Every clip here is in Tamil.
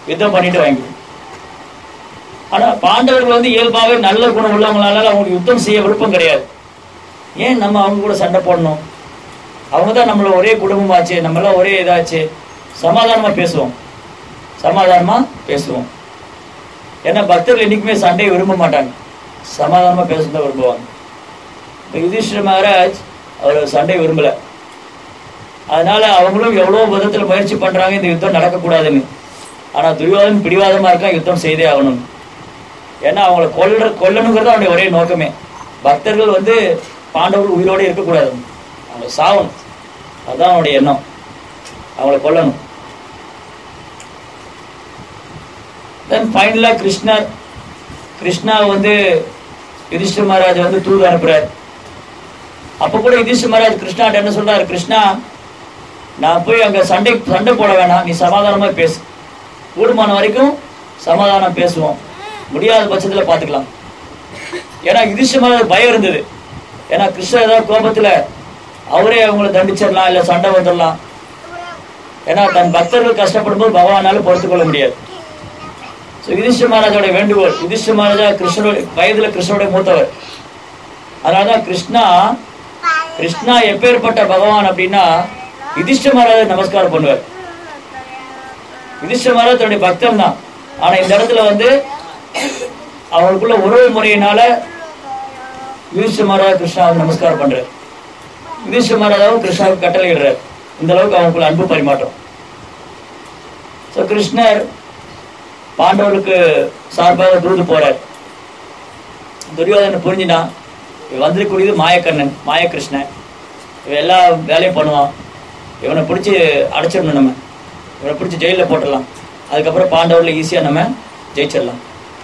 யுத்தம் பண்ணிட்டு வாங்கிக்கணும் ஆனா பாண்டவர்கள் வந்து இயல்பாகவே நல்ல குணம் உள்ளவங்களால அவங்களுக்கு யுத்தம் செய்ய விருப்பம் கிடையாது ஏன் நம்ம அவங்க கூட சண்டை போடணும் அவங்க தான் நம்மள ஒரே குடும்பமாச்சு நம்மளாம் ஒரே இதாச்சு சமாதானமா பேசுவோம் சமாதானமா பேசுவோம் ஏன்னா பக்தர்கள் என்னைக்குமே சண்டையை விரும்ப மாட்டாங்க சமாதானமா பேசதான் விரும்புவாங்க இப்போ யுதிஷ்டர் மகாராஜ் அவர் சண்டை விரும்பல அதனால அவங்களும் எவ்வளவு விதத்துல முயற்சி பண்றாங்க இந்த யுத்தம் நடக்கக்கூடாதுன்னு ஆனா துரியோதன் பிடிவாதமா இருக்கா யுத்தம் செய்தே ஆகணும் ஏன்னா அவங்கள கொல்ல கொல்லணுங்கிறது அவனுடைய ஒரே நோக்கமே பக்தர்கள் வந்து பாண்டவர்கள் உயிரோடு இருக்கக்கூடாது அவங்க சாவணும் அதுதான் அவனுடைய எண்ணம் அவங்கள கொல்லணும் தென் ஃபைனலாக கிருஷ்ணர் கிருஷ்ணா வந்து யுதிஷ்டர் மகாராஜ் வந்து தூது அனுப்புறாரு அப்போ கூட யுதிஷ்டர் மகாராஜ் கிருஷ்ணாட்ட என்ன சொல்றாரு கிருஷ்ணா நான் போய் அங்க சண்டை சண்டை போட வேணாம் நீ சமாதானமா பேசு கூடுமான வரைக்கும் சமாதானம் பேசுவோம் முடியாத பட்சத்துல பாத்துக்கலாம் ஏன்னா யுதிஷ்டர் மகாராஜ் பயம் இருந்தது ஏன்னா கிருஷ்ணர் ஏதாவது கோபத்துல அவரே அவங்கள தண்டிச்சிடலாம் இல்ல சண்டை வந்துடலாம் ஏன்னா தன் பக்தர்கள் கஷ்டப்படும் போது பகவானால பொறுத்துக்கொள்ள முடியாது ஸோ யுதிஷ்ட மகாராஜோட வேண்டுகோள் யுதிஷ்ட மகாராஜா கிருஷ்ணனுடைய வயதுல கிருஷ்ணனுடைய மூத்தவர் அதனாலதான் கிருஷ்ணா கிருஷ்ணா எப்பேற்பட்ட பகவான் அப்படின்னா யுதிஷ்ட மகாராஜா நமஸ்காரம் பண்ணுவார் யுதிஷ்ட மகாராஜ் தன்னுடைய பக்தன் தான் ஆனா இந்த இடத்துல வந்து அவங்களுக்குள்ள உறவு முறையினால யுதிஷ்ட மகாராஜா கிருஷ்ணா வந்து நமஸ்காரம் பண்றாரு யுதிஷ்ட மகாராஜாவும் கிருஷ்ணாவுக்கு கட்டளையிடுறாரு இந்த அளவுக்கு அவங்களுக்குள்ள அன்பு பரிமாற்றம் ஸோ கிருஷ்ணர் பாண்டவர்களுக்கு சார்பாக தூது போறார் துரியோதனை புரிஞ்சினா இவன் வந்திருக்கக்கூடியது மாயக்கண்ணன் மாயகிருஷ்ணன் இவன் எல்லா வேலையும் பண்ணுவான் இவனை பிடிச்சி அடைச்சிடணும் நம்ம இவனை பிடிச்சி ஜெயிலில் போட்டுடலாம் அதுக்கப்புறம் பாண்டவர்களை ஈஸியாக நம்ம ஜெயிச்சிடலாம்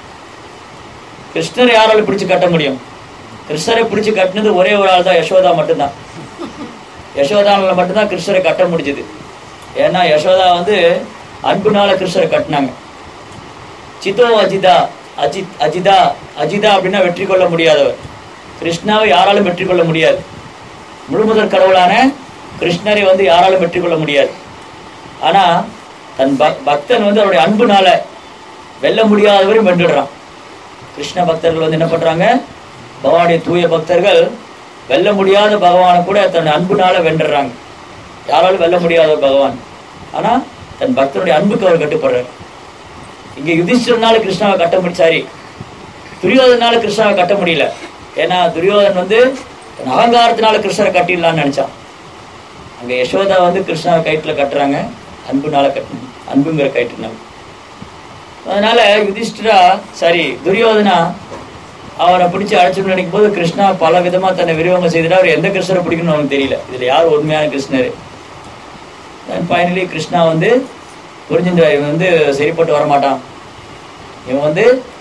கிருஷ்ணரை யாரால பிடிச்சு கட்ட முடியும் கிருஷ்ணரை பிடிச்சு கட்டினது ஒரே ஒரு ஆள் தான் யசோதா மட்டும்தான் யசோதானால மட்டும்தான் கிருஷ்ணரை கட்ட முடிஞ்சது ஏன்னா யசோதா வந்து அன்புனால கிருஷ்ணரை கட்டினாங்க சித்தோ அஜிதா அஜித் அஜிதா அஜிதா அப்படின்னா வெற்றி கொள்ள முடியாதவர் கிருஷ்ணாவை யாராலும் வெற்றி கொள்ள முடியாது முழுமுதற் கடவுளான கிருஷ்ணரை வந்து யாராலும் வெற்றி கொள்ள முடியாது ஆனா தன் பக்- பக்தன் வந்து அவருடைய அன்புனால வெல்ல முடியாதவரையும் வென்றுடுறான் கிருஷ்ண பக்தர்கள் வந்து என்ன பண்றாங்க பகவானுடைய தூய பக்தர்கள் வெல்ல முடியாத பகவானை கூட தன் அன்புனால வென்றுடுறாங்க யாராலும் வெல்ல முடியாத பகவான் ஆனா தன் பக்தருடைய அன்புக்கு அவர் கட்டுப்படுறார் இங்க யுதிஷ்டர்னால கிருஷ்ணாவை கட்ட முடிச்சாரி துரியோதனால கிருஷ்ணாவை கட்ட முடியல ஏன்னா துரியோதன் வந்து தன் அகங்காரத்தினால கிருஷ்ணரை கட்டிடலாம்னு நினைச்சான் அங்க யசோதா வந்து கிருஷ்ணாவை கயிற்றுல கட்டுறாங்க அன்புனால கட்டணும் அன்புங்கிற கயிற்றுனால அதனால யுதிஷ்டிரா சரி துரியோதனா அவனை பிடிச்சி அழைச்சுன்னு நினைக்கும் போது கிருஷ்ணா பல விதமா தன்னை விரிவங்க செய்துட்டு அவர் எந்த கிருஷ்ணரை பிடிக்கணும்னு அவனுக்கு தெரியல இதுல யார் உண்மையான கிருஷ்ணர் ஃபைனலி கிருஷ்ணா வந்து புரிஞ்சுட்டார் இவன் வந்து சரிப்பட்டு வரமாட்டான் இவன் வந்து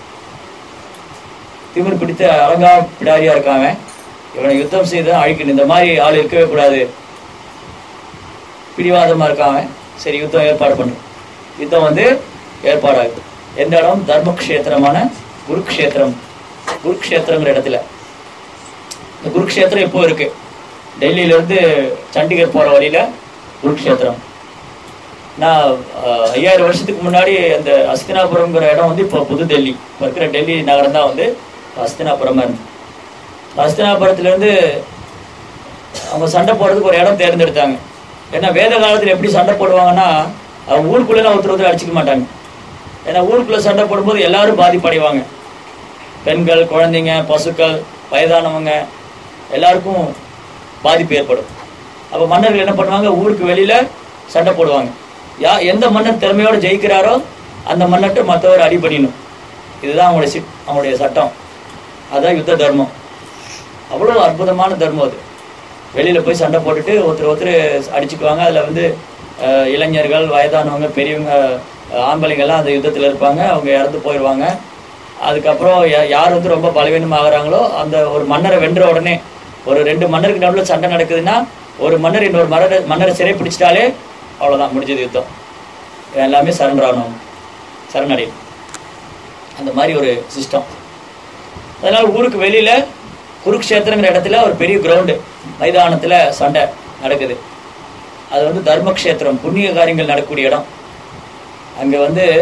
திமிர் பிடித்த அலங்கா பிடாரியா இருக்கான் அவன். இவனை யுத்தம் செய்து தான் அழிக்கணும் இந்த மாதிரி ஆள் இருக்கவே கூடாது பிடிவாதமா இருக்கான் அவன். சரி யுத்தம் ஏற்பாடு பண்ணு யுத்தம் வந்து ஏற்பாடாகுது எந்த இடம் தர்மக்ஷேத்திரமான குருக்ஷேத்திரம் குருக்ஷேத்திரங்கிற இடத்துல இந்த குருக்ஷேத்திரம் இப்போ இருக்கு டெல்லியில இருந்து சண்டிகர் போற வழியில குருக்ஷேத்திரம் நான் அஹ், ஐயாயிரம் வருஷத்துக்கு முன்னாடி அந்த அஸ்தினாபுரம்ங்கிற இடம் வந்து இப்போ புது டெல்லி இப்போ இருக்கிற டெல்லி நகரம் தான் வந்து அஸ்தினாபுரமா இருந்து அஸ்தினாபுரத்துல இருந்து அவங்க சண்டை போடுறதுக்கு ஒரு இடம் தேர்ந்தெடுத்தாங்க ஏன்னா வேத காலத்துல எப்படி சண்டை போடுவாங்கன்னா அவங்க ஊருக்குள்ளே ஒருத்தர் ஒருத்தர் அடிச்சுக்க மாட்டாங்க ஏன்னா ஊருக்குள்ள சண்டை போடும்போது எல்லாரும் பாதிப்படைவாங்க பெண்கள் குழந்தைங்க பசுக்கள் வயதானவங்க எல்லாருக்கும் பாதிப்பு ஏற்படும் அப்போ மன்னர்கள் என்ன பண்ணுவாங்க ஊருக்கு வெளியில சண்டை போடுவாங்க யா எந்த மன்னர் திறமையோட ஜெயிக்கிறாரோ அந்த மன்னர்கிட்ட மற்றவர் அடிபடியணும் இதுதான் அவங்களுடைய சிட் அவங்களுடைய சட்டம் அதான் யுத்த தர்மம் அவ்வளோ அற்புதமான தர்மம் அது வெளியில போய் சண்டை போட்டுட்டு ஒருத்தர் ஒருத்தர் அடிச்சுக்குவாங்க அதுல வந்து அஹ், இளைஞர்கள் வயதானவங்க பெரியவங்க அஹ், ஆம்பளைங்கெல்லாம் அந்த யுத்தத்துல இருப்பாங்க அவங்க இறந்து போயிடுவாங்க அதுக்கப்புறம் யா- யார் வந்து ரொம்ப பலவீனம் ஆகுறாங்களோ அந்த ஒரு மன்னரை வென்ற உடனே ஒரு ரெண்டு மன்னருக்கு நடுவில் சண்டை நடக்குதுன்னா ஒரு மன்னர் இன்னொரு மன்னரை மன்னரை சிறை பிடிச்சிட்டாலே அவ்வளவுதான் முடிஞ்சது யுத்தம் எல்லாமே சரண்டர் ஆகணும் சரணடையும் அந்த மாதிரி ஒரு சிஸ்டம் அதனால ஊருக்கு வெளியில குருக்ஷேத்திரங்கிற இடத்துல ஒரு பெரிய கிரவுண்டு மைதானத்துல சண்டை நடக்குது அது வந்து தர்மக்ஷேத்திரம் புண்ணிய காரியங்கள் நடக்கக்கூடிய இடம் அங்க வந்து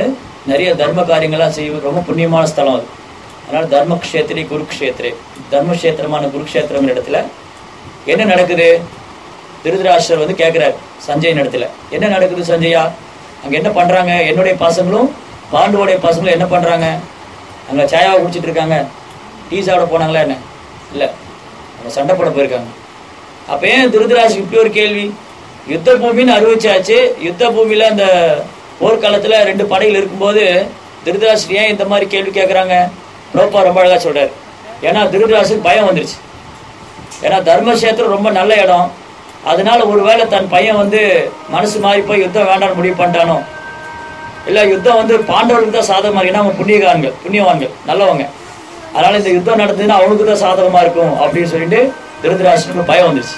நிறைய தர்ம காரியங்கள்லாம் செய்வது ரொம்ப புண்ணியமான ஸ்தலம் அது அதனால தர்மக்ஷேத்திரி குருக்ஷேத்திரே தர்மக்ஷேத்திரமான குருக்ஷேத்திரம் இடத்துல என்ன நடக்குது திருதராஷ்டர் வந்து கேட்கிறார் சஞ்சய் இடத்துல என்ன நடக்குது சஞ்சயா அங்க என்ன பண்றாங்க என்னுடைய பசங்களும் பாண்டுவோடைய பசங்களும் என்ன பண்றாங்க அங்க சாயாவை குடிச்சிட்டு இருக்காங்க டீ சாப்பிட போனாங்களா என்ன இல்ல அவங்க சண்டை போட போயிருக்காங்க அப்ப ஏன் திருதராஷ்டிரம் இப்படி ஒரு கேள்வி யுத்த பூமின்னு அறிவிச்சாச்சு யுத்த பூமியில அந்த போர்க்காலத்துல ரெண்டு படைகள் இருக்கும்போது திருதராஷ்டிரம் ஏன் இந்த மாதிரி கேள்வி கேட்கறாங்க ரோப்பா ரொம்ப அழகா சொல்றாரு ஏன்னா திருதராஷ்டிரத்துக்கு பயம் வந்துருச்சு ஏன்னா தர்மக்ஷேத்திரம் ரொம்ப நல்ல இடம் அதனால ஒருவேளை தன் பையன் வந்து மனசு மாறி போய் யுத்தம் வேண்டாம்னு முடிவு பண்ணிட்டானோ இல்ல யுத்தம் வந்து பாண்டவர்களுக்கு தான் சாதகமா இருக்கு ஏன்னா அவங்க புண்ணியகான்கள் புண்ணியவான்கள் நல்லவங்க அதனால இந்த யுத்தம் நடந்ததுன்னா அவனுக்கு தான் சாதகமா இருக்கும் அப்படின்னு சொல்லிட்டு திருதராஷ்டிரனுக்கு பயம் வந்துருச்சு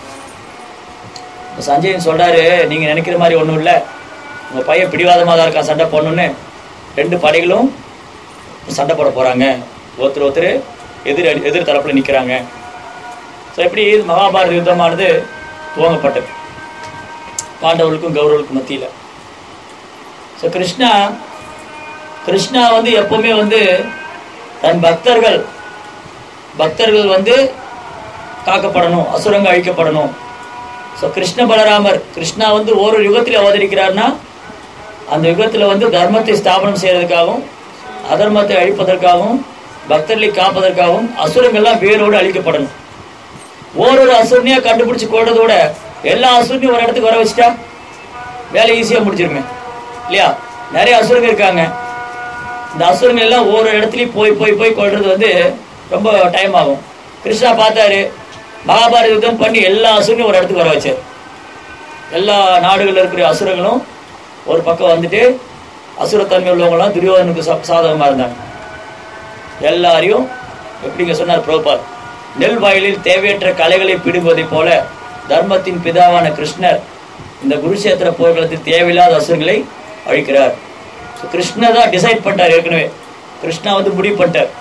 இப்ப சஞ்சயன் சொல்றாரு நீங்க நினைக்கிற மாதிரி ஒண்ணும் இல்ல உங்க பையன் பிடிவாதமா தான் இருக்கான் சண்டை போடணும்னு ரெண்டு படைகளும் சண்டை போட போறாங்க ஒருத்தர் ஒருத்தர் எதிர் அடி- எதிர் தரப்புல நிக்கிறாங்க ஸோ எப்படி மகாபாரத யுத்தமானது துவங்கப்பட்டது பாண்டவர்களுக்கும் கௌரவர்களுக்கும் மத்தியில ஸோ கிருஷ்ணா கிருஷ்ணா வந்து எப்பவுமே வந்து தன் பக்தர்கள் பக்தர்கள் வந்து காக்கப்படணும் அசுரங்க அழிக்கப்படணும் ஸோ கிருஷ்ண பலராமர் கிருஷ்ணா வந்து ஒரு யுகத்தில் அவதரிக்கிறார்னா அந்த யுகத்துல வந்து தர்மத்தை ஸ்தாபனம் செய்யறதுக்காகவும் அதர்மத்தை அழிப்பதற்காகவும் பக்தர்களை காப்பதற்காகவும் அசுரங்கள்லாம் வேரோடு அழிக்கப்படணும் ஓரொரு அசுரனையா கண்டுபிடிச்சு கொள்றதோட எல்லா அசுரனையும் ஒரு இடத்துக்கு வர வச்சுட்டா வேலை ஈஸியா முடிச்சிருமே இல்லையா நிறைய அசுரங்க இருக்காங்க இந்த அசுரங்கள் எல்லாம் ஒவ்வொரு இடத்துலயும் போய் போய் போய் கொள்றது வந்து ரொம்ப டைம் ஆகும் கிருஷ்ணா பார்த்தாரு மகாபாரத யுத்தம் பண்ணி எல்லா அசுரனையும் ஒரு இடத்துக்கு வர வச்சார் எல்லா நாடுகள்ல இருக்கிற அசுரங்களும் ஒரு பக்கம் வந்துட்டு அசுரத்தன்மை உள்ளவங்களாம் துரியோதனுக்கு சா- சாதகமா இருந்தாங்க எல்லாரையும் எப்படிங்க சொன்னார் பிரபுபாத் நெல் வயலில் தேவையற்ற கலைகளை பிடுங்குவதைப் போல தர்மத்தின் பிதாவான கிருஷ்ணர் இந்த குருஷேத்திர போர்க்களத்தில் தேவையில்லாத அசுரங்களை அழிக்கிறார் So, கிருஷ்ணர் தான் டிசைட் பண்ணிட்டார் ஏற்கனவே கிருஷ்ணா வந்து முடிவு பண்ணிட்டார்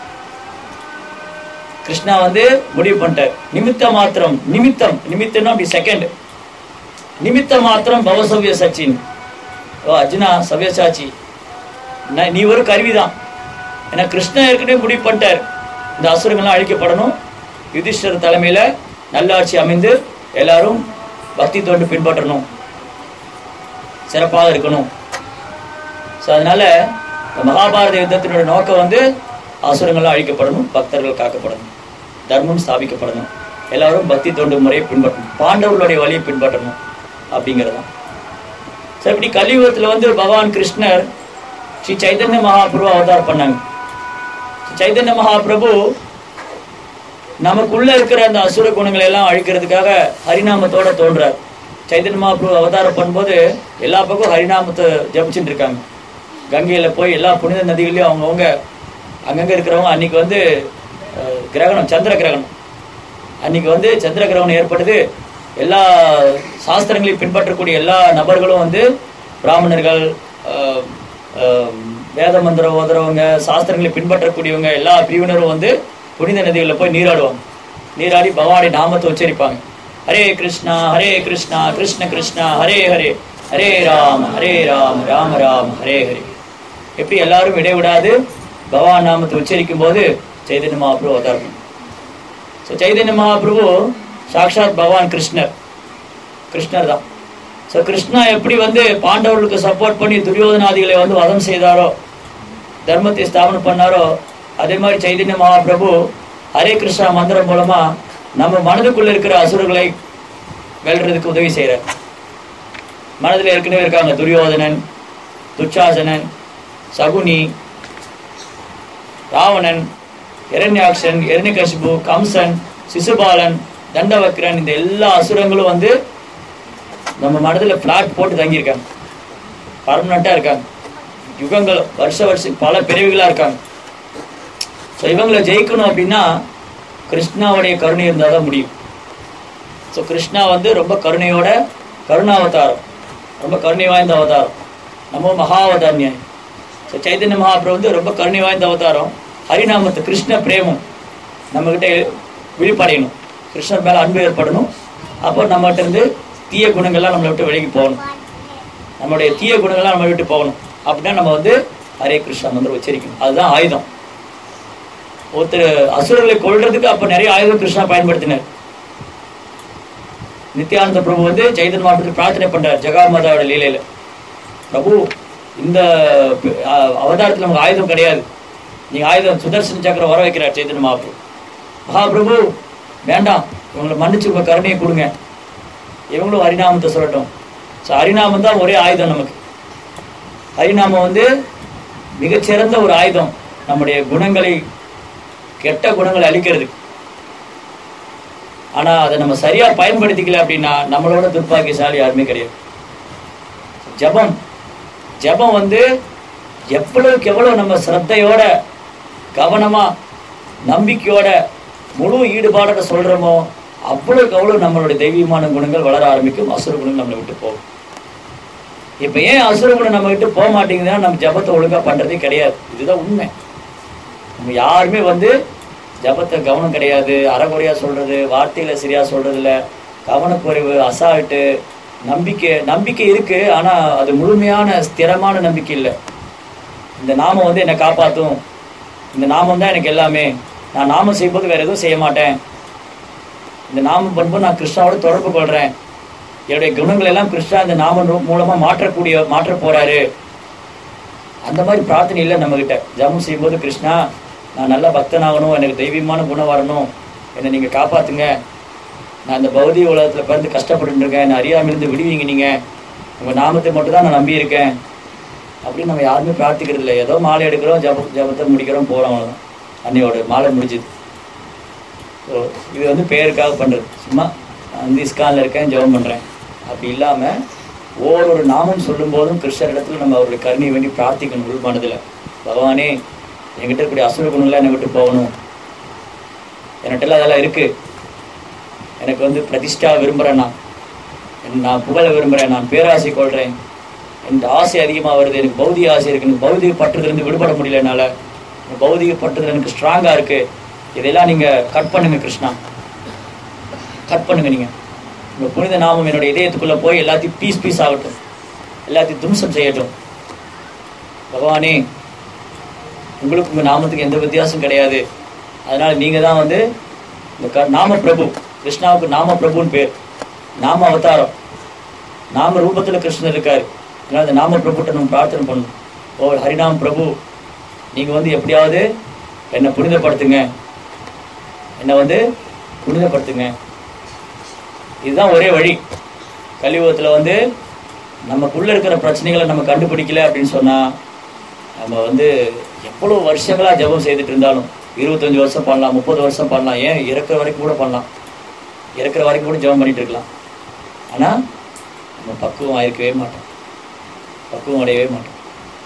கிருஷ்ணா வந்து முடிவு பண்ணிட்டார் நிமித்த மாத்திரம் நிமித்தம் நிமித்தம்னா அப்படி செகண்ட் நிமித்த மாத்திரம் பவசவ்ய சச்சின் ஓ அர்ஜுனா சவ்யசாச்சி நான் நீ ஒரு கருவிதான் ஏன்னா கிருஷ்ணன் ஏற்கனவே முடிவு பண்ணிட்டார் இந்த அசுரங்கள்லாம் அழிக்கப்படணும் யுதிஷ்டர் தலைமையில நல்லாட்சி அமைந்து எல்லாரும் பக்தி தொண்டு பின்பற்றணும் சிறப்பாக இருக்கணும் ஸோ அதனால இந்த மகாபாரத யுத்தத்தினுடைய நோக்கம் வந்து அசுரங்கள்லாம் அழிக்கப்படணும் பக்தர்கள் காக்கப்படணும் தர்மம் ஸ்தாபிக்கப்படணும் எல்லாரும் பக்தி தொண்டு முறையை பின்பற்றணும் பாண்டவர்களுடைய வழியை பின்பற்றணும் அப்படிங்கிறது தான் ஸோ இப்படி கலியுகத்தில் வந்து பகவான் கிருஷ்ணர் ஸ்ரீ சைதன்ய மகாபிரபு அவதாரம் பண்ணாங்க ஸ்ரீ சைதன்ய மகாபிரபு நமக்குள்ள இருக்கிற அந்த அசுர குணங்களை எல்லாம் அழிக்கிறதுக்காக ஹரிநாமத்தோட தோன்றார் சைதன்ய மகாபிரபு அவதாரம் பண்ணும்போது எல்லா பக்கம் ஹரிநாமத்தை ஜபிச்சுட்டு இருக்காங்க கங்கையில போய் எல்லா புனித நதிகளையும் அவங்கவுங்க அங்கங்க இருக்கிறவங்க அன்னைக்கு வந்து அஹ், கிரகணம் சந்திர கிரகணம் அன்னைக்கு வந்து சந்திர கிரகணம் ஏற்பட்டது எல்லா சாஸ்திரங்களையும் பின்பற்றக்கூடிய எல்லா நபர்களும் வந்து பிராமணர்கள் அஹ், அஹ், வேத மந்திரம் ஓதுறவங்க சாஸ்திரங்களை பின்பற்றக்கூடியவங்க எல்லா பிரிவினரும் வந்து புனித நதிகளில் போய் நீராடுவாங்க நீராடி பகவானுடைய நாமத்தை உச்சரிப்பாங்க ஹரே கிருஷ்ணா ஹரே கிருஷ்ணா கிருஷ்ண கிருஷ்ணா ஹரே ஹரே ஹரே ராம் ஹரே ராம் ராம ராம் ஹரே ஹரே எப்படி எல்லாரும் இடைவிடாது பகவான் நாமத்தை உச்சரிக்கும் போது சைதன்ய மகாபிரபு அவதாரம் ஸோ சைதன்ய மகாபிரபு சாக்ஷாத் பகவான் கிருஷ்ணர் கிருஷ்ணர் தான் ஸோ கிருஷ்ணா எப்படி வந்து பாண்டவர்களுக்கு சப்போர்ட் பண்ணி துரியோதனாதிகளை வந்து வதம் செய்தாரோ தர்மத்தை ஸ்தாபனம் பண்ணாரோ அதே மாதிரி சைதன்ய மகாபிரபு ஹரே கிருஷ்ணா மந்திரம் மூலமா நம்ம மனதுக்குள்ள இருக்கிற அசுரர்களை வெல்றதுக்கு உதவி செய்கிறார் மனதில் ஏற்கனவே இருக்காங்க துரியோதனன் துச்சாசனன் சகுனி ராவணன் இரண்யாக்ஷன் இரண்யகசிபு கம்சன் சிசுபாலன் தண்டவக்ரன் இந்த எல்லா அசுரங்களும் வந்து நம்ம மனதில் பிளாட் போட்டு தங்கியிருக்காங்க பர்மனண்டா இருக்காங்க யுகங்கள் வருஷ வருஷம் பல பிறவிகளா இருக்காங்க ஸோ இவங்களை ஜெயிக்கணும் அப்படின்னா கிருஷ்ணாவுடைய கருணை இருந்தால் தான் முடியும் ஸோ கிருஷ்ணா வந்து ரொம்ப கருணையோட கருணாவதாரம் ரொம்ப கருணை வாய்ந்த அவதாரம் நம்ம மகாவதான்யம் ஸோ சைதன்ய மகாபிரபு வந்து ரொம்ப கருணை வாய்ந்த அவதாரம் ஹரிநாமத்து கிருஷ்ண பிரேமம் நம்மக்கிட்ட விழிப்படையணும் கிருஷ்ணர் மேலே அன்பு ஏற்படணும் அப்போ நம்மகிட்ட இருந்து தீய குணங்கள்லாம் நம்மளை விட்டு விலகி போகணும் நம்மளுடைய தீய குணங்கள்லாம் நம்ம விட்டு போகணும் அப்படின்னா நம்ம வந்து ஹரே கிருஷ்ணா மந்திரம் உச்சரிக்கணும் அதுதான் ஆயுதம் ஒருத்தர் அசுரர்களை கொல்றதுக்கு அப்ப நிறைய ஆயுதம் கிருஷ்ணா பயன்படுத்தினார் நித்யானந்த பிரபு வந்து சைதன்ய மாவட்டத்தில் பிரார்த்தனை பண்றார் ஜெகாமாதாவோட லீலையில பிரபு இந்த அஹ், அவதாரத்துல நமக்கு ஆயுதம் கிடையாது நீங்க ஆயுதம் சுதர்சன சக்கரம் வர வைக்கிறார் சைதன்ய மகாபிரபு மகாபிரபு வேண்டாம் இவங்களை மன்னிச்சு உங்க கருணையை கொடுங்க இவங்களும் ஹரிநாமத்தை சொல்லட்டும் ஸோ ஹரிநாமம் தான் ஒரே ஆயுதம் நமக்கு ஹரிநாமம் வந்து மிகச்சிறந்த ஒரு ஆயுதம் நம்முடைய குணங்களை கெட்ட குணங்களை அழிக்கிறது ஆனா அதை நம்ம சரியா பயன்படுத்திக்கல அப்படின்னா நம்மளோட துர்ப்பாக்கியசாலி யாருமே கிடையாது ஜெபம் ஜெபம் வந்து எவ்வளவுக்கு எவ்வளவு நம்ம சிரத்தையோட கவனமா நம்பிக்கையோட முழு ஈடுபாடோட சொல்றோமோ அவ்வளவுக்கு அவ்வளவு நம்மளுடைய தெய்வீகமான குணங்கள் வளர ஆரம்பிக்கும் அசுர குணம் நம்மளை விட்டு போகும் இப்ப ஏன் அசுர குணம் நம்ம விட்டு போக மாட்டேங்குதுன்னா நம்ம ஜெபத்தை ஒழுங்கா பண்றதே கிடையாது இதுதான் உண்மை நம்ம யாருமே வந்து ஜபத்தை கவனம் கிடையாது அறகுறையா சொல்றது வார்த்தையில சரியா சொல்றது இல்ல கவனக்குறைவு அசால்ட்டு நம்பிக்கை நம்பிக்கை இருக்கு ஆனா அது முழுமையான ஸ்திரமான நம்பிக்கை இல்லை இந்த நாமம் வந்து என்னை காப்பாத்தும் இந்த நாமம் தான் எனக்கு எல்லாமே நான் நாமம் செய்யும்போது வேற எதுவும் செய்ய மாட்டேன் இந்த நாமம் பண்ணும்போது நான் கிருஷ்ணாவோட தொடர்பு கொள்றேன் என்னுடைய குணங்கள் எல்லாம் கிருஷ்ணா இந்த நாமம் ரூ- மூலமா மாற்றக்கூடிய மாற்ற போறாரு அந்த மாதிரி பிரார்த்தனை இல்லை நம்ம கிட்ட ஜபம் செய்யும்போது கிருஷ்ணா நான் நல்ல பக்தனாகணும் எனக்கு தெய்வீகமான குணம் வரணும் என்னை நீங்க காப்பாத்துங்க நான் இந்த பௌதிக உலகத்துல பிறந்து கஷ்டப்பட்டு இருக்கேன் நான் அறியாமிலிருந்து விடுவீங்க நீங்க உங்க நாமத்தை மட்டும் தான் நான் நம்பி இருக்கேன் அப்படின்னு நம்ம யாருமே பிரார்த்திக்கிறது இல்லை ஏதோ மாலை எடுக்கிறோம் ஜப ஜபத்தை முடிக்கிறோம் போறோம் அவ்வளவுதான் அன்னையோட மாலை முடிஞ்சுது ஸோ இது வந்து பேருக்காக பண்றது சும்மா நான் வந்து இஸ்கான்ல இருக்கேன் ஜெபம் பண்றேன் அப்படி இல்லாம ஒவ்வொரு நாமம் சொல்லும் போதும் கிருஷ்ணர் இடத்துல நம்ம அவருடைய கருணை வேண்டி பிரார்த்திக்கணும் உள் மனதுல பகவானே என்கிட்ட இருக்கக்கூடிய அசுர குணம்லாம் என்னை விட்டு போகணும் என்கிட்ட அதெல்லாம் இருக்கு எனக்கு வந்து பிரதிஷ்டா விரும்புறேன் நான் என் நான் புகழ விரும்புறேன் நான் பேராசை கொள்றேன் என் ஆசை அதிகமாக வருது எனக்கு பௌதிக ஆசை இருக்கு எனக்கு பௌதிக பற்றுதலிருந்து விடுபட முடியல என்னால இந்த பௌதிக பற்றுதல் எனக்கு ஸ்ட்ராங்கா இருக்கு இதெல்லாம் நீங்க கட் பண்ணுங்க கிருஷ்ணா கட் பண்ணுங்க நீங்க உங்க புனித நாமம் என்னோட இதயத்துக்குள்ள போய் எல்லாத்தையும் பீஸ் பீஸ் ஆகட்டும் எல்லாத்தையும் தும்சம் செய்யட்டும் பகவானே உங்களுக்கு உங்க நாமத்துக்கு எந்த வித்தியாசம் கிடையாது அதனால நீங்க தான் வந்து இந்த க- நாம பிரபு கிருஷ்ணாவுக்கு நாம பிரபுன்னு பேர் நாம அவதாரம் நாம ரூபத்துல கிருஷ்ணர் இருக்காரு அதனால அந்த நாம பிரபுட்ட நம்ம பிரார்த்தனை பண்ணணும் ஓ ஹரிநாம் பிரபு நீங்க வந்து எப்படியாவது என்னை புனிதப்படுத்துங்க என்னை வந்து புனிதப்படுத்துங்க இதுதான் ஒரே வழி கலியுகத்துல வந்து நமக்குள்ள இருக்கிற பிரச்சனைகளை நம்ம கண்டுபிடிக்கல அப்படின்னு சொன்னா நம்ம வந்து எவ்வளவு வருஷங்களா ஜெபம் செய்துட்டு இருந்தாலும் இருபத்தஞ்சு வருஷம் பண்ணலாம் முப்பது வருஷம் பண்ணலாம் ஏன் இறக்குற வரைக்கும் கூட பண்ணலாம் இறக்குற வரைக்கும் கூட ஜெபம் பண்ணிட்டு இருக்கலாம் ஆனா நம்ம பக்குவம் ஆயிருக்கவே மாட்டோம் பக்குவம் அடையவே மாட்டோம்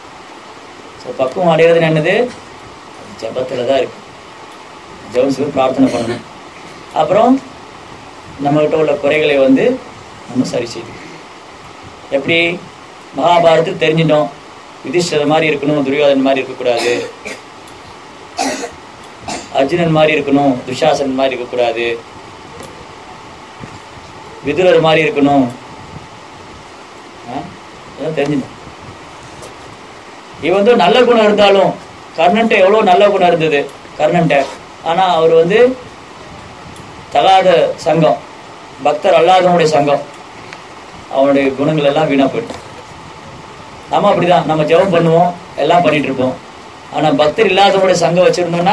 ஸோ பக்குவம் அடையிறதுன்னு என்னது ஜபத்துல தான் இருக்கு ஜெபம் செய்து பிரார்த்தனை பண்ணணும் அப்புறம் நம்மகிட்ட உள்ள குறைகளை வந்து நம்ம சரி செய்யணும் எப்படி மகாபாரதத்தில் தெரிஞ்சிட்டோம் யுதிஷ்டர் மாதிரி இருக்கணும் துரியோதன் மாதிரி இருக்கக்கூடாது அர்ஜுனன் மாதிரி இருக்கணும் துஷாசன் மாதிரி இருக்கக்கூடாது விதுரர் மாதிரி இருக்கணும் ஆ? இதெல்லாம் தெரிஞ்சிட்டோம் இவன் வந்து நல்ல குணம் இருந்தாலும் கர்ணன்ட்ட எவ்வளவு நல்ல குணம் இருந்தது கர்ணன்ட்ட ஆனா அவர் வந்து தகாத சங்கம் பக்தர் அல்லாதவனுடைய சங்கம் அவனுடைய குணங்கள் எல்லாம் வீணா போயிடும் நம்ம அப்படிதான் நம்ம ஜெபம் பண்ணுவோம் எல்லாம் பண்ணிட்டு இருப்போம் ஆனா பக்தர் இல்லாதவனுடைய சங்கம் வச்சிருந்தோம்னா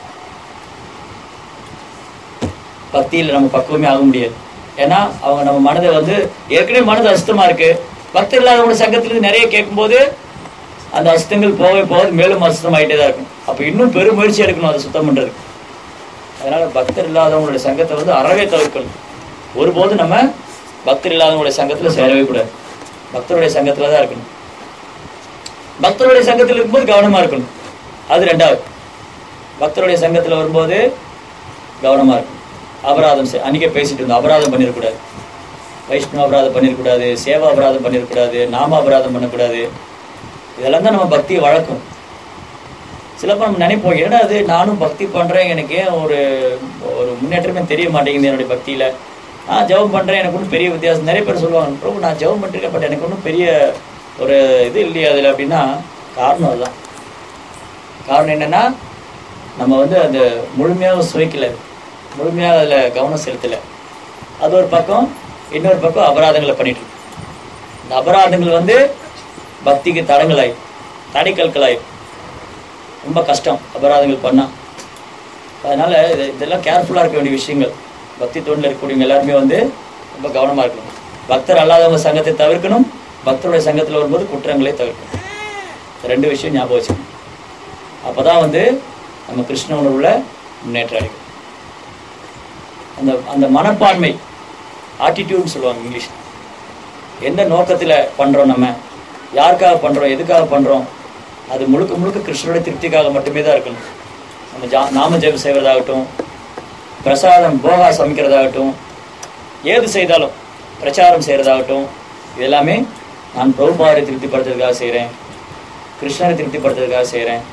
பக்தியில் நம்ம பக்குவமே ஆக முடியாது ஏன்னா அவங்க நம்ம மனதை வந்து ஏற்கனவே மனது அசுத்தமா இருக்கு பக்தர் இல்லாதவங்க சங்கத்திலிருந்து நிறைய கேட்கும்போது அந்த அசுத்தங்கள் போக போக மேலும் அசுத்தம் ஆயிட்டே தான் இருக்கும் அப்ப இன்னும் பெரும் முயற்சி எடுக்கணும் அதை சுத்தம் பண்றதுக்கு அதனால பக்தர் இல்லாதவங்களுடைய சங்கத்தை வந்து அறவே தவிர்க்கணும் ஒருபோதும் நம்ம பக்தர் இல்லாதவங்களுடைய சங்கத்துல சேரவே கூடாது பக்தருடைய சங்கத்துல தான் இருக்கணும் பக்தருடைய சங்கத்தில் இருக்கும்போது கவனமா இருக்கணும் அது ரெண்டாவது பக்தருடைய சங்கத்துல வரும்போது கவனமா இருக்கணும் அபராதம் செய்- அன்னைக்கே பேசிட்டு இருந்தோம் அபராதம் பண்ணிடக்கூடாது வைஷ்ணவ அபராதம் பண்ணிடக்கூடாது சேவா அபராதம் பண்ணிடக்கூடாது நாம அபராதம் பண்ணக்கூடாது இதெல்லாம் தான் நம்ம பக்தியை வழக்கம் சிலப்போ நம்ம நினைப்போம் என்னடா அது நானும் பக்தி பண்றேன் எனக்கு ஏன் ஒரு ஒரு முன்னேற்றமே தெரிய மாட்டேங்குது என்னுடைய பக்தியில நான் ஜெபம் பண்றேன் எனக்கு ஒன்றும் பெரிய வித்தியாசம் நிறைய பேர் சொல்லுவாங்க பிரபு நான் ஜெபம் பண்ணிருக்கேன் பட் எனக்கு ஒன்றும் பெரிய ஒரு இது இல்லையா அதில் அப்படின்னா காரணம் அதுதான் காரணம் என்னன்னா நம்ம வந்து அந்த முழுமையாக சுவைக்கல முழுமையாக அதில் கவனம் செலுத்தலை அது ஒரு பக்கம் இன்னொரு பக்கம் அபராதங்களை பண்ணிட்டு இருக்கு. இந்த அபராதங்கள் வந்து பக்திக்கு தடங்களாய் தடைக்கற்களாய் ரொம்ப கஷ்டம் அபராதங்கள் பண்ணா அதனால இது இதெல்லாம் கேர்ஃபுல்லாக இருக்க வேண்டிய விஷயங்கள் பக்தி தொண்டில் இருக்கக்கூடியவங்க எல்லாருமே வந்து ரொம்ப கவனமாக இருக்கணும் பக்தர் அல்லாதவங்க சங்கத்தை தவிர்க்கணும் பக்தருடைய சங்கத்தில் வரும்போது குற்றங்களை தவிர்க்கணும் இந்த ரெண்டு விஷயம் ஞாபகம் வச்சுக்கணும் அப்பதான் வந்து நம்ம கிருஷ்ண உணர்வுல முன்னேற்றம் அடைக்கும் அந்த அந்த மனப்பான்மை ஆட்டிடியூட்னு சொல்லுவாங்க இங்கிலீஷ் எந்த நோக்கத்தில் பண்ணுறோம் நம்ம யாருக்காக பண்ணுறோம் எதுக்காக பண்ணுறோம் அது முழுக்க முழுக்க கிருஷ்ணனுடைய திருப்திக்காக மட்டுமே தான் இருக்கணும் நம்ம ஜா நாம ஜெபம் செய்வதாகட்டும் பிரசாதம் போகா சமைக்கிறதாகட்டும் ஏது செய்தாலும் பிரச்சாரம் செய்கிறதாகட்டும் இது எல்லாமே நான் பிரபுபாரை திருப்திப்படுத்துறதுக்காக செய்கிறேன் கிருஷ்ணரை திருப்திப்படுத்துறதுக்காக செய்கிறேன்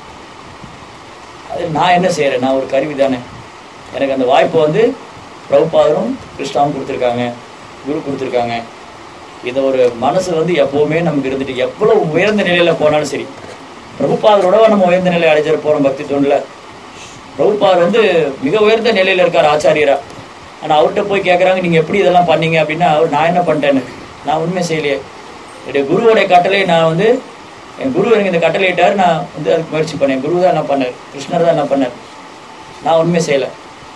அது நான் என்ன செய்கிறேன் நான் ஒரு கருவி தானே எனக்கு அந்த வாய்ப்பை வந்து பிரபுபாதரும் கிருஷ்ணாவும் கொடுத்துருக்காங்க குரு கொடுத்துருக்காங்க இதை ஒரு மனசு வந்து எப்போவுமே நமக்கு இருந்துட்டு எவ்வளவு உயர்ந்த நிலையில போனாலும் சரி பிரபுபாதரோட நம்ம உயர்ந்த நிலை அடைஞ்சிட போகிறோம் பக்தி தொண்டில் பிரபுபாதர் வந்து மிக உயர்ந்த நிலையில இருக்கார் ஆச்சாரியரா ஆனா அவர்கிட்ட போய் கேட்குறாங்க நீங்க எப்படி இதெல்லாம் பண்ணீங்க அப்படின்னா அவர் நான் என்ன பண்ணிட்டேன்னு நான் உண்மை செய்யலையே என்னுடைய குருவோடைய கட்டளை நான் வந்து என் குரு எனக்கு இந்த கட்டளையிட்டார் நான் வந்து அதுக்கு முயற்சி பண்ணேன் குரு தான் என்ன பண்ணார் கிருஷ்ணர் தான் என்ன பண்ணார் நான் உண்மை செய்யலை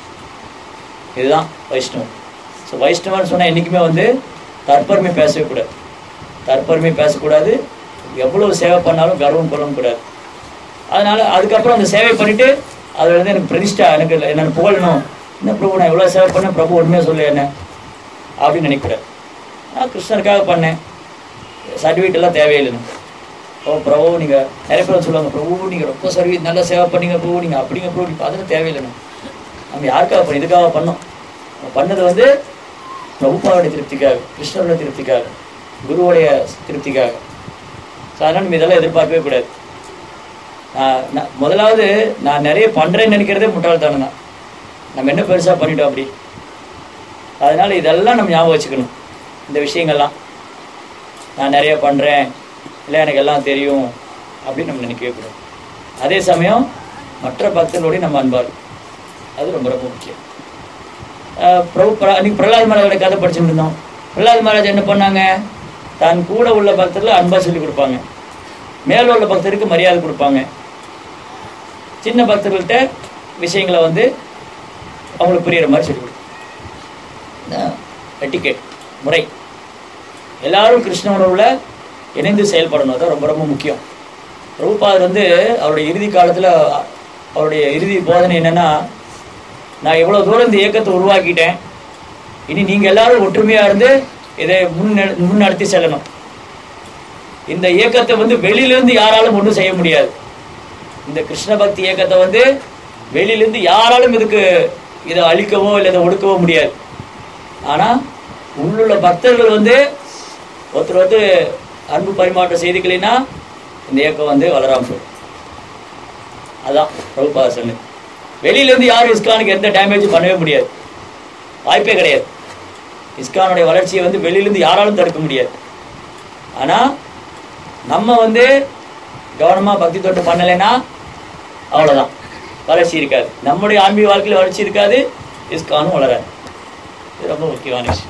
இதுதான் வைஷ்ணவம் ஸோ வைஷ்ணவன் சொன்னால் என்றைக்குமே வந்து தற்பெருமை பேசவே கூடாது தற்பெருமை பேசக்கூடாது எவ்வளவு சேவை பண்ணாலும் கர்வம் கொள்ளவும் கூடாது அதனால அதுக்கப்புறம் அந்த சேவை பண்ணிட்டு அதில் வந்து எனக்கு பிரதிஷ்டா எனக்கு என்ன புகழணும் என்ன பிரபு நான் இவ்வளோ சேவை பண்ணேன் பிரபு உண்மையாக சொல்லு என்ன அப்படின்னு நினைக்கக்கூடாது நான் கிருஷ்ணருக்காக பண்ணேன் சர்டிஃபிகேட் எல்லாம் தேவையில்லைன்னு ஓ பிரபு நீங்கள் நிறைய பேர் சொல்லுவாங்க பிரபு நீங்கள் ரொம்ப சர்வீஸ் நல்லா சேவை பண்ணீங்க பிரபு நீங்கள் அப்படிங்க பிரபு நீங்கள் அதெல்லாம் தேவையில்லைன்னு நம்ம யாருக்காக பண்ணோம் இதுக்காக பண்ணோம் நம்ம பண்ணது வந்து பிரபுபாவுடைய திருப்திக்காக கிருஷ்ணருடைய திருப்திக்காக குருவுடைய திருப்திக்காக ஸோ அதனால் நம்ம இதெல்லாம் எதிர்பார்க்கவே கூடாது நான் நான் முதலாவது நான் நிறைய பண்ணுறேன்னு நினைக்கிறதே முட்டாள்தனம் தான் நம்ம என்ன பெருசாக பண்ணிட்டோம் அப்படி அதனால இதெல்லாம் நம்ம ஞாபகம் வச்சுக்கணும் இந்த விஷயங்கள்லாம் நான் நிறைய பண்ணுறேன் இல்லை எனக்கு எல்லாம் தெரியும் அப்படின்னு நம்ம நினைக்கவே கூடாது அதே சமயம் மற்ற பக்தர்களோடய நம்ம அன்பார் அது ரொம்ப ரொம்ப முக்கியம் அஹ் பிரபு பிர- அன்னைக்கு பிரகலாத் மகாராஜோட கதை படிச்சுட்டு இருந்தோம் பிரகலாத் மகாராஜ் என்ன பண்ணாங்க தான் கூட உள்ள பக்தர்கள் அன்பா சொல்லி கொடுப்பாங்க மேல உள்ள பக்தருக்கு மரியாதை கொடுப்பாங்க சின்ன பக்தர்கள்ட்ட விஷயங்களை வந்து அவங்களுக்கு புரியுற மாதிரி சொல்லி கொடுப்பாங்க எட்டிகேட் முறை எல்லாரும் கிருஷ்ண உணர்வுல இணைந்து செயல்படணும் அதான் ரொம்ப ரொம்ப முக்கியம் பிரபுபாதர் வந்து அவருடைய இறுதி காலத்துல அவருடைய இறுதி போதனை என்னன்னா நான் இவ்வளவு தூரம் இந்த இயக்கத்தை உருவாக்கிட்டேன் இனி நீங்க எல்லாரும் ஒற்றுமையா இருந்து இதை முன் முன்னடத்தி செல்லணும் இந்த இயக்கத்தை வந்து வெளியிலிருந்து யாராலும் ஒன்றும் செய்ய முடியாது இந்த கிருஷ்ண பக்தி இயக்கத்தை வந்து வெளியிலிருந்து யாராலும் இதுக்கு இதை அழிக்கவோ இல்லை இதை ஒடுக்கவோ முடியாது ஆனா உள்ளுள்ள பக்தர்கள் வந்து ஒருத்தர் ஒருத்தர் அன்பு பரிமாற்றம் செய்துக்கலைன்னா இந்த இயக்கம் வந்து வளராம போயிடும் அதான் பிரபுபாத சொன்னது வெளியில இருந்து யாரும் இஸ்கானுக்கு எந்த டேமேஜும் பண்ணவே முடியாது வாய்ப்பே கிடையாது இஸ்கானுடைய வளர்ச்சியை வந்து வெளியில இருந்து யாராலும் தடுக்க முடியாது ஆனா நம்ம வந்து கவனமா பக்தி தொட்டு பண்ணலைன்னா அவ்வளவுதான் வளர்ச்சி இருக்காது நம்முடைய ஆன்மீக வாழ்க்கையில் வளர்ச்சி இருக்காது இஸ்கானும் வளராது இது ரொம்ப முக்கியமான விஷயம்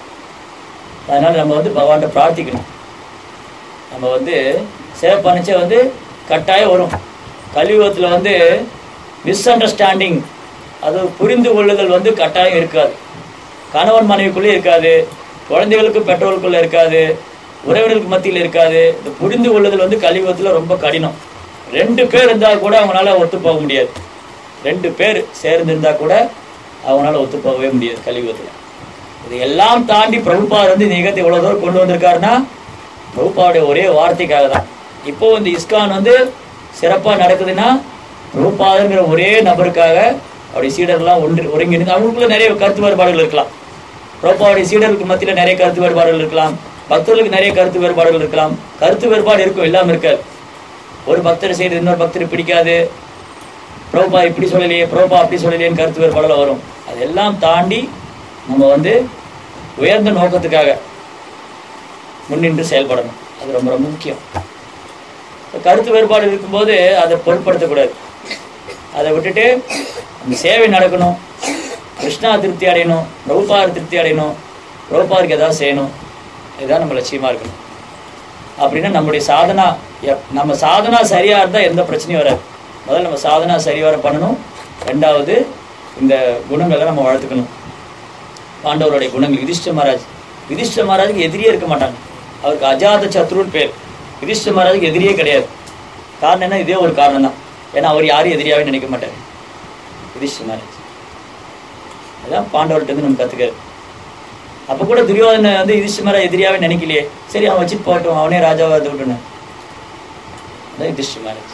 அதனால நம்ம வந்து பகவான்கிட்ட பிரார்த்திக்கணும் நம்ம வந்து சேவை பண்ணிச்சே வந்து கட்டாயம் வரும் கலியுகத்தில் வந்து மிஸ் அண்டர்ஸ்டாண்டிங் அது புரிந்து கொள்ளுதல் வந்து கட்டாயம் இருக்காது கணவன் மனைவிக்குள்ளே இருக்காது குழந்தைகளுக்கு பெற்றோருக்குள்ள இருக்காது உறவினர்களுக்கு மத்தியில் இருக்காது இந்த புரிந்து கொள்ளுதல் வந்து கலியுகத்தில் ரொம்ப கடினம் ரெண்டு பேர் இருந்தால் கூட அவங்களால ஒத்து போக முடியாது ரெண்டு பேர் சேர்ந்து இருந்தால் கூட அவங்களால ஒத்து போகவே முடியாது கலியுகத்தில் இது எல்லாம் தாண்டி பிரபுபார் வந்து இந்த இயக்கத்தை இவ்வளோ தூரம் கொண்டு வந்திருக்காருன்னா பிரபுபாவுடைய ஒரே வார்த்தைக்காக தான் இப்போ இந்த இஸ்கான் வந்து சிறப்பாக நடக்குதுன்னா பிரபுபாதங்கிற ஒரே நபருக்காக அவருடைய சீடர்லாம் ஒன்று ஒருங்கிணைந்து அவங்களுக்குள்ள நிறைய கருத்து வேறுபாடுகள் இருக்கலாம் பிரபுபாவுடைய சீடர்களுக்கு மத்தியில் நிறைய கருத்து வேறுபாடுகள் இருக்கலாம் பக்தர்களுக்கு நிறைய கருத்து வேறுபாடுகள் இருக்கலாம் கருத்து வேறுபாடு இருக்கும் எல்லாம் இருக்காது ஒரு பக்தர் செய்து இன்னொரு பக்தர் பிடிக்காது பிரபுபா இப்படி சொல்லலையே பிரபுபா அப்படி சொல்லலையேன்னு கருத்து வேறுபாடுல வரும் அதெல்லாம் தாண்டி நம்ம வந்து உயர்ந்த நோக்கத்துக்காக முன்னின்று செயல்படணும் அது ரொம்ப ரொம்ப முக்கியம் இப்ப கருத்து வேறுபாடு இருக்கும்போது அதை பொருட்படுத்தக்கூடாது அதை விட்டுட்டு அந்த சேவை நடக்கணும் கிருஷ்ணா திருப்தி அடையணும் பிரபுபார் திருப்தி அடையணும் பிரபுபாருக்கு ஏதாவது செய்யணும் இதுதான் நம்ம லட்சியமா இருக்கணும் அப்படின்னா நம்முடைய சாதனா எப்- நம்ம சாதனா சரியா இருந்தா எந்த பிரச்சனையும் வராது முதல்ல நம்ம சாதனா சரிவர பண்ணணும் ரெண்டாவது இந்த குணங்களை நம்ம வளர்த்துக்கணும் பாண்டவருடைய குணங்கள் யுதிஷ்ட மகாராஜ் யுதிஷ்ட மகாராஜுக்கு எதிரியே இருக்க மாட்டாங்க அவருக்கு அஜாத சத்ருன்னு பேர் யுதிஷ்ட மகாராஜுக்கு எதிரியே கிடையாது காரணம் என்ன இதே ஒரு காரணம் தான் ஏன்னா அவர் யாரையும் எதிரியாவே நினைக்க மாட்டார் யுதிஷ்ட மகாராஜ் அதான் பாண்டவர்கிட்ட இருந்து நம்ம கத்துக்கிறது அப்ப கூட துரியோதனை வந்து யுதிஷ்ட மகாராஜ் எதிரியாவே நினைக்கலையே சரி அவன் வச்சுட்டு போகட்டும் அவனே ராஜாவா விட்டுன்னு அதான் யுதிஷ்ட மகாராஜ்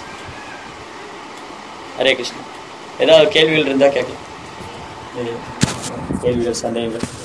ஹரே கிருஷ்ணா ஏதாவது கேள்விகள் இருந்தா கேட்கலாம் கேள்விகள் சந்தேகங்கள்